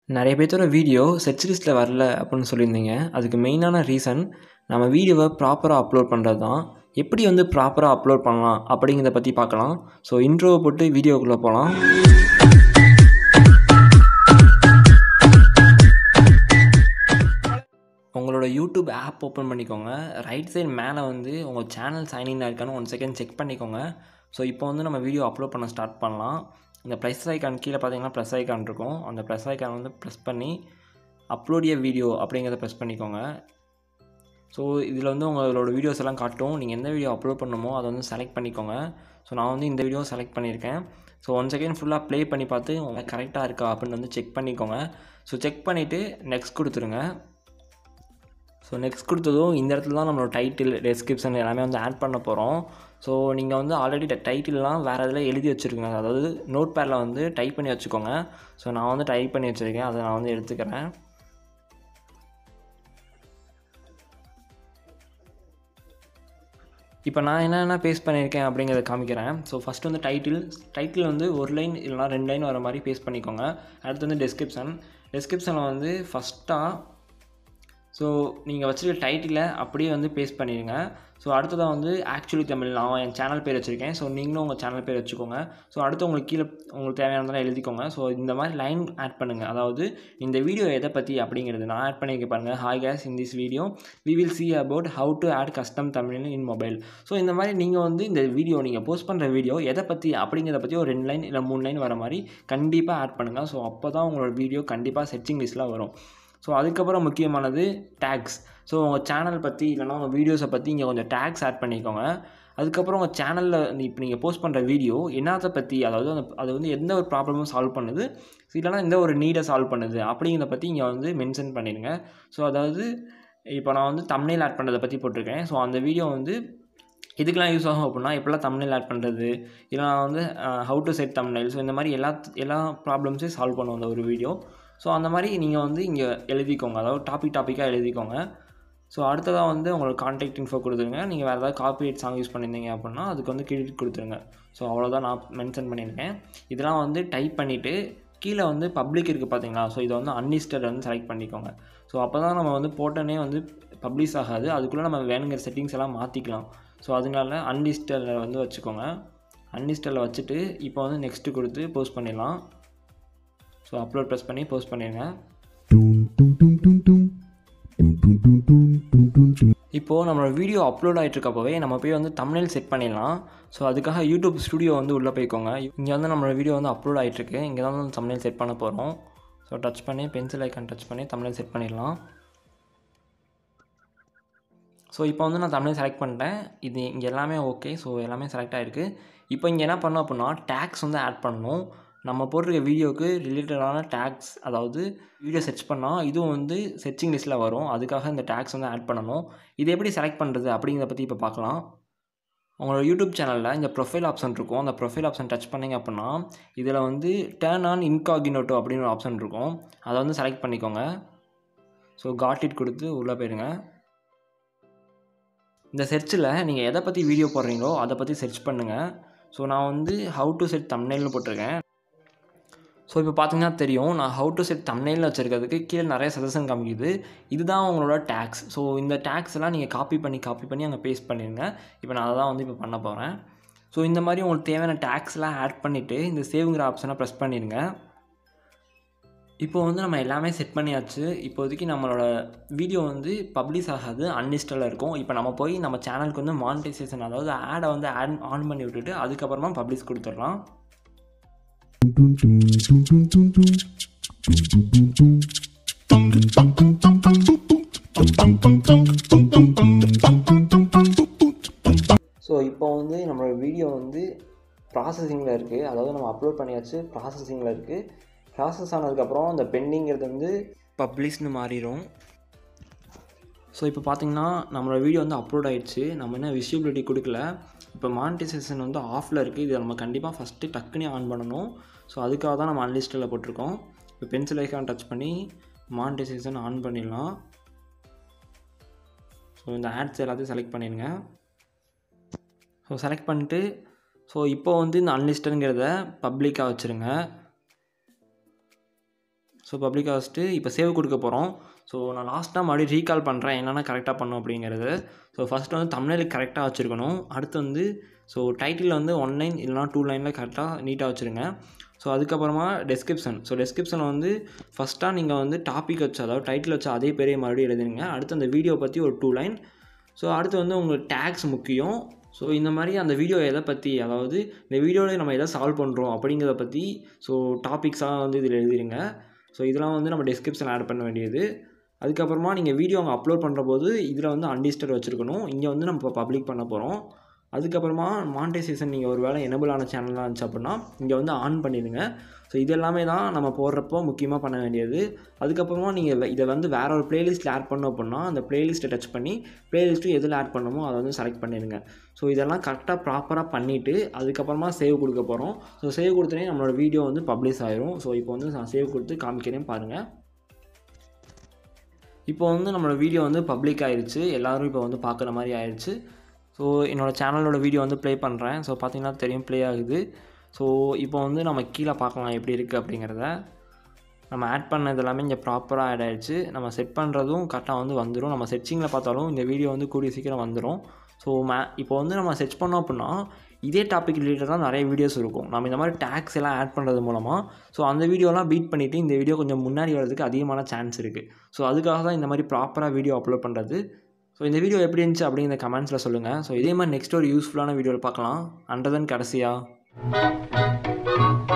நிறைய பேத்தோட video search லிஸ்ட்டில் வரல அப்படின்னு சொல்லியிருந்தீங்க அதுக்கு மெயினான ரீசன் நம்ம வீடியோவை ப்ராப்பராக அப்லோட் பண்ணுறது தான் எப்படி வந்து ப்ராப்பராக அப்லோட் பண்ணலாம் அப்படிங்கிறத பற்றி பார்க்கலாம் ஸோ இன்ட்ரோவை போட்டு வீடியோக்குள்ளே போகலாம் உங்களோட யூடியூப் ஆப் ஓப்பன் பண்ணிக்கோங்க ரைட் சைடு மேலே வந்து உங்கள் சேனல் சைன்இன் இருக்கான்னு ஒன் செகண்ட் செக் பண்ணிக்கோங்க ஸோ இப்போ வந்து நம்ம வீடியோ அப்லோட் பண்ண ஸ்டார்ட் பண்ணலாம் இந்த ப்ளஸ் ஐக்கான் கீழே பார்த்தீங்கன்னா ப்ளஸ் ஐக்கான் இருக்கும் அந்த ப்ளஸ் ஐக்கான் வந்து ப்ரெஸ் பண்ணி அப்லோடிய வீடியோ அப்படிங்கிறத ப்ரெஸ் பண்ணிக்கோங்க ஸோ இதில் வந்து உங்களோட வீடியோஸ் எல்லாம் காட்டும் நீங்கள் எந்த வீடியோ அப்லோட் பண்ணணுமோ அதை வந்து செலக்ட் பண்ணிக்கோங்க ஸோ நான் வந்து இந்த வீடியோ செலக்ட் பண்ணியிருக்கேன் ஸோ ஒன் செகண்ட் ஃபுல்லாக ப்ளே பண்ணி பார்த்து உங்களுக்கு கரெக்டாக இருக்கா அப்படின்னு வந்து செக் பண்ணிக்கோங்க ஸோ செக் பண்ணிவிட்டு நெக்ஸ்ட் கொடுத்துருங்க ஸோ நெக்ஸ்ட் கொடுத்ததும் இந்த இடத்துல தான் நம்மளோட டைட்டில் டெஸ்கிரிப்ஷன் எல்லாமே வந்து ஆட் பண்ண போகிறோம் ஸோ நீங்கள் வந்து ஆல்ரெடி டைட்டில்லாம் வேறு இதில் எழுதி வச்சுருக்கீங்க அதாவது நோட் பேடில் வந்து டைப் பண்ணி வச்சுக்கோங்க ஸோ நான் வந்து டைப் பண்ணி வச்சுருக்கேன் அதை நான் வந்து எடுத்துக்கிறேன் இப்போ நான் என்னென்ன பேஸ்ட் பண்ணியிருக்கேன் அப்படிங்கிறத காமிக்கிறேன் ஸோ ஃபஸ்ட்டு வந்து டைட்டில் டைட்டில் வந்து ஒரு லைன் இல்லைனா ரெண்டு லைன் வர மாதிரி பேஸ்ட் பண்ணிக்கோங்க அடுத்து வந்து டெஸ்கிரிப்ஷன் டெஸ்கிரிப்ஷனில் வந்து ஃபஸ்ட்டாக ஸோ நீங்கள் வச்சுருக்க டைட்டிலை அப்படியே வந்து பேஸ்ட் பண்ணிடுங்க ஸோ அடுத்ததாக வந்து ஆக்சுவலி தமிழ் நான் என் சேனல் பேர் வச்சுருக்கேன் ஸோ நீங்களும் உங்கள் சேனல் பேர் வச்சுக்கோங்க ஸோ அடுத்து உங்களுக்கு கீழே உங்களுக்கு தேவையானதெல்லாம் எழுதிக்கோங்க ஸோ இந்த மாதிரி லைன் ஆட் பண்ணுங்கள் அதாவது இந்த வீடியோ எதை பற்றி அப்படிங்கிறது நான் ஆட் பண்ணிக்க பாருங்கள் hi guys in this video we will see about how to add custom Tamil in mobile so இந்த மாதிரி நீங்கள் வந்து இந்த வீடியோ நீங்கள் போஸ்ட் பண்ணுற வீடியோ எதை பற்றி அப்படிங்கிறத பற்றி ஒரு ரெண்டு லைன் இல்லை மூணு லைன் வர மாதிரி கண்டிப்பாக ஆட் பண்ணுங்கள் ஸோ அப்போ தான் உங்களோட வீடியோ கண்டிப்பாக செர்ச்சிங் லிஸ்ட்டில் வரும் ஸோ அதுக்கப்புறம் முக்கியமானது டேக்ஸ் ஸோ உங்கள் சேனல் பற்றி இல்லைனா உங்கள் வீடியோஸை பற்றி இங்கே கொஞ்சம் டேக்ஸ் ஆட் பண்ணிக்கோங்க அதுக்கப்புறம் உங்கள் சேனலில் இப்போ நீங்கள் போஸ்ட் பண்ணுற வீடியோ என்னத்தை பற்றி அதாவது அந்த அது வந்து எந்த ஒரு ப்ராப்ளமும் சால்வ் பண்ணுது இல்லைனா எந்த ஒரு நீடை சால்வ் பண்ணுது அப்படிங்கிறத பற்றி இங்கே வந்து மென்ஷன் பண்ணிடுங்க ஸோ அதாவது இப்போ நான் வந்து தமிழில் ஆட் பண்ணுறதை பற்றி போட்டிருக்கேன் ஸோ அந்த வீடியோ வந்து இதுக்கெலாம் யூஸ் ஆகும் அப்படின்னா எப்படிலாம் தமிழில் ஆட் பண்ணுறது இல்லை நான் வந்து how to set Tamil so இந்த மாதிரி எல்லா எல்லா ப்ராப்ளம்ஸையும் சால்வ் பண்ணுவோம் அந்த ஒரு வீடியோ ஸோ அந்த மாதிரி நீங்கள் வந்து இங்கே எழுதிக்கோங்க அதாவது டாபிக் டாப்பிக்காக எழுதிக்கோங்க ஸோ அடுத்ததாக வந்து உங்களுக்கு கான்டாக்ட் இன்ஃபோ கொடுத்துருங்க நீங்கள் வேறு ஏதாவது காப்பிரைட் சாங் யூஸ் பண்ணியிருந்தீங்க அப்படின்னா அதுக்கு வந்து கிரெடிட் கொடுத்துருங்க ஸோ அவ்வளோதான் நான் மென்ஷன் பண்ணியிருக்கேன் இதெல்லாம் வந்து டைப் பண்ணிவிட்டு கீழே வந்து பப்ளிக் இருக்குது பார்த்தீங்களா ஸோ இதை வந்து அன்லிஸ்டட் வந்து செலக்ட் பண்ணிக்கோங்க ஸோ அப்போ தான் நம்ம வந்து போட்டோன்னே வந்து பப்ளிஷ் ஆகாது அதுக்குள்ளே நம்ம வேணுங்கிற செட்டிங்ஸ் எல்லாம் மாற்றிக்கலாம் ஸோ அதனால அன்லிஸ்டடில் வந்து வச்சுக்கோங்க அன்லிஸ்டடில் வச்சுட்டு இப்போ வந்து நெக்ஸ்ட்டு கொடுத்து போஸ்ட் பண்ணிடலாம் ஸோ அப்லோட் ப்ரெஸ் பண்ணி போஸ்ட் பண்ணிடுங்க இப்போது நம்மளோட வீடியோ அப்லோட் ஆகிட்டு இருக்கப்போவே நம்ம போய் வந்து தமிழில் செட் பண்ணிடலாம் ஸோ அதுக்காக யூடியூப் ஸ்டுடியோ வந்து உள்ளே போய்க்கோங்க இங்கே வந்து நம்மளோட வீடியோ வந்து அப்லோட் ஆகிட்டுருக்கு இங்கே தான் வந்து தமிழில் செட் பண்ண போகிறோம் ஸோ டச் பண்ணி பென்சில் ஐக்கான் டச் பண்ணி தமிழில் செட் பண்ணிடலாம் ஸோ இப்போ வந்து நான் தமிழ் செலக்ட் பண்ணிட்டேன் இது இங்கே எல்லாமே ஓகே ஸோ எல்லாமே செலக்ட் ஆகிருக்கு இப்போ இங்கே என்ன பண்ணோம் அப்படின்னா டேக்ஸ் வந்து ஆட் பண்ணணும் நம்ம போட்டிருக்க வீடியோவுக்கு ரிலேட்டடான டேக்ஸ் அதாவது வீடியோ சர்ச் பண்ணால் இதுவும் வந்து சர்ச்சிங் லிஸ்ட்டில் வரும் அதுக்காக இந்த டேக்ஸ் வந்து ஆட் பண்ணணும் இது எப்படி செலக்ட் பண்ணுறது அப்படிங்கிறத பற்றி இப்போ பார்க்கலாம் உங்களோட யூடியூப் சேனலில் இந்த ப்ரொஃபைல் ஆப்ஷன் இருக்கும் அந்த ப்ரொஃபைல் ஆப்ஷன் டச் பண்ணிங்க அப்படின்னா இதில் வந்து டேர்ன் ஆன் இன்காகினோட்டோ அப்படின்னு ஒரு ஆப்ஷன் இருக்கும் அதை வந்து செலக்ட் பண்ணிக்கோங்க ஸோ காட் இட் கொடுத்து உள்ளே போயிருங்க இந்த செர்ச்சில் நீங்கள் எதை பற்றி வீடியோ போடுறீங்களோ அதை பற்றி சர்ச் பண்ணுங்கள் ஸோ நான் வந்து ஹவு டு செட் தம்னைல்னு போட்டிருக்கேன் ஸோ இப்போ பார்த்தீங்கன்னா தெரியும் நான் ஹவு டு செட் தம்னைல்னு வச்சுருக்கிறதுக்கு கீழே நிறைய சஜஷன் காமிக்குது இதுதான் உங்களோட டேக்ஸ் ஸோ இந்த டேக்ஸ் எல்லாம் நீங்கள் காப்பி பண்ணி காப்பி பண்ணி அங்கே பேஸ்ட் பண்ணிடுங்க இப்போ நான் அதை தான் வந்து இப்போ பண்ண போகிறேன் ஸோ இந்த மாதிரி உங்களுக்கு தேவையான டேக்ஸ்லாம் ஆட் பண்ணிவிட்டு இந்த சேவுங்கிற ஆப்ஷனை ப்ரெஸ் பண்ணிடுங்க இப்போ வந்து நம்ம எல்லாமே செட் பண்ணியாச்சு இப்போதைக்கு நம்மளோட வீடியோ வந்து பப்ளிஷ் ஆகாது அன்லிஸ்டில் இருக்கும் இப்போ நம்ம போய் நம்ம சேனலுக்கு வந்து மானிட்டைசேஷன் அதாவது ஆடை வந்து ஆட் ஆன் பண்ணி விட்டுட்டு அதுக்கப்புறமா பப்ளிஷ் கொடுத்துடலாம் ஸோ இப்போ வந்து நம்மளோட வீடியோ வந்து ப்ராசஸிங்கில் இருக்குது அதாவது நம்ம அப்லோட் பண்ணியாச்சு ப்ராசஸிங்கில் இருக்குது ப்ராசஸ் ஆனதுக்கப்புறம் அந்த பெண்டிங்கிறது வந்து பப்ளிஷ்னு மாறிடும் ஸோ இப்போ பார்த்தீங்கன்னா நம்மளோட வீடியோ வந்து அப்லோட் ஆகிடுச்சு நம்ம என்ன விசிபிலிட்டி கொடுக்கல இப்போ மானிட்டைசேஷன் வந்து ஆஃபில் இருக்குது இதை நம்ம கண்டிப்பாக ஃபஸ்ட்டு டக்குனே ஆன் பண்ணணும் ஸோ அதுக்காக தான் நம்ம அன்லிஸ்ட்டில் போட்டிருக்கோம் இப்போ பென்சில் ஐக்கான் டச் பண்ணி மானிட்டைசேஷன் ஆன் பண்ணிடலாம் ஸோ இந்த ஆட்ஸ் எல்லாத்தையும் செலக்ட் பண்ணிடுங்க ஸோ செலக்ட் பண்ணிட்டு ஸோ இப்போ வந்து இந்த அன்லிஸ்டடுங்கிறத பப்ளிக்காக வச்சுருங்க ஸோ பப்ளிக் வச்சுட்டு இப்போ சேவ் கொடுக்க போகிறோம் ஸோ நான் லாஸ்ட்டாக மறுபடியும் ரீகால் பண்ணுறேன் என்னென்ன கரெக்டாக பண்ணும் அப்படிங்கிறது ஸோ ஃபஸ்ட்டு வந்து தமிழில் கரெக்டாக வச்சுருக்கணும் அடுத்து வந்து ஸோ டைட்டில் வந்து ஒன் லைன் இல்லைனா டூ லைனில் கரெக்டாக நீட்டாக வச்சுருங்க ஸோ அதுக்கப்புறமா டெஸ்கிரிப்ஷன் ஸோ டெஸ்கிரிப்ஷனில் வந்து ஃபஸ்ட்டாக நீங்கள் வந்து டாபிக் வச்சு அதாவது டைட்டில் வச்சு அதே பெரிய மறுபடியும் எழுதுங்க அடுத்து அந்த வீடியோ பற்றி ஒரு டூ லைன் ஸோ அடுத்து வந்து உங்களுக்கு டேக்ஸ் முக்கியம் ஸோ இந்த மாதிரி அந்த வீடியோ எதை பற்றி அதாவது இந்த வீடியோவில் நம்ம எதை சால்வ் பண்ணுறோம் அப்படிங்கிறத பற்றி ஸோ டாபிக்ஸாக வந்து இதில் எழுதிருங்க ஸோ இதெல்லாம் வந்து நம்ம டெஸ்கிரிப்ஷன் ஆட் பண்ண வேண்டியது அதுக்கப்புறமா நீங்கள் வீடியோ அங்கே அப்லோட் பண்ணுற போது இதில் வந்து அன்லிஸ்டட் வச்சுருக்கணும் இங்கே வந்து நம்ம இப்போ பப்ளிக் பண்ண போகிறோம் அதுக்கப்புறமா மானிட்டைசேஷன் நீங்கள் ஒரு வேளை எனபிள் ஆன சேனலாக இருந்துச்சு அப்படின்னா இங்கே வந்து ஆன் பண்ணிடுங்க ஸோ இது எல்லாமே தான் நம்ம போடுறப்போ முக்கியமாக பண்ண வேண்டியது அதுக்கப்புறமா நீங்கள் இதை வந்து வேற ஒரு பிளேலிஸ்ட்டில் ஆட் பண்ணோம் அப்படின்னா அந்த பிளேலிஸ்ட்டை டச் பண்ணி பிளேலிஸ்ட்டு எதில் ஆட் பண்ணணுமோ அதை வந்து செலக்ட் பண்ணிடுங்க ஸோ இதெல்லாம் கரெக்டாக ப்ராப்பராக பண்ணிவிட்டு அதுக்கப்புறமா சேவ் கொடுக்க போகிறோம் ஸோ சேவ் கொடுத்தனே நம்மளோட வீடியோ வந்து பப்ளிஷ் ஆயிரும் ஸோ இப்போ வந்து நான் சேவ் கொடுத்து காமிக்கிறேன் பாருங்கள் இப்போ வந்து நம்மளோட வீடியோ வந்து பப்ளிக் ஆயிடுச்சு எல்லோரும் இப்போ வந்து பார்க்குற மாதிரி ஆயிடுச்சு ஸோ என்னோடய சேனலோட வீடியோ வந்து ப்ளே பண்ணுறேன் ஸோ பார்த்தீங்கன்னா தெரியும் ப்ளே ஆகுது ஸோ இப்போ வந்து நம்ம கீழே பார்க்கலாம் எப்படி இருக்குது அப்படிங்கிறத நம்ம ஆட் பண்ணது எல்லாமே இங்கே ப்ராப்பராக ஆட் ஆகிடுச்சு நம்ம செட் பண்ணுறதும் கரெக்டாக வந்து வந்துடும் நம்ம செர்ச்சிங்கில் பார்த்தாலும் இந்த வீடியோ வந்து கூடிய சீக்கிரம் வந்துடும் ஸோ மே இப்போ வந்து நம்ம செர்ச் பண்ணோம் அப்படின்னா இதே டாபிக் ரிலேட்டடாக நிறைய வீடியோஸ் இருக்கும் நம்ம இந்த மாதிரி டேக்ஸ் எல்லாம் ஆட் பண்ணுறது மூலமாக ஸோ அந்த வீடியோலாம் பீட் பண்ணிவிட்டு இந்த வீடியோ கொஞ்சம் முன்னாடி வரதுக்கு அதிகமான சான்ஸ் இருக்குது ஸோ அதுக்காக தான் இந்த மாதிரி ப்ராப்பராக வீடியோ அப்லோட் பண்ணுறது ஸோ இந்த வீடியோ எப்படி இருந்துச்சு அப்படிங்கிற கமெண்ட்ஸில் சொல்லுங்கள் ஸோ இதே மாதிரி நெக்ஸ்ட் ஒரு யூஸ்ஃபுல்லான வீடியோவில் பார்க்கலாம் அண்டர் தென் கடைசியாக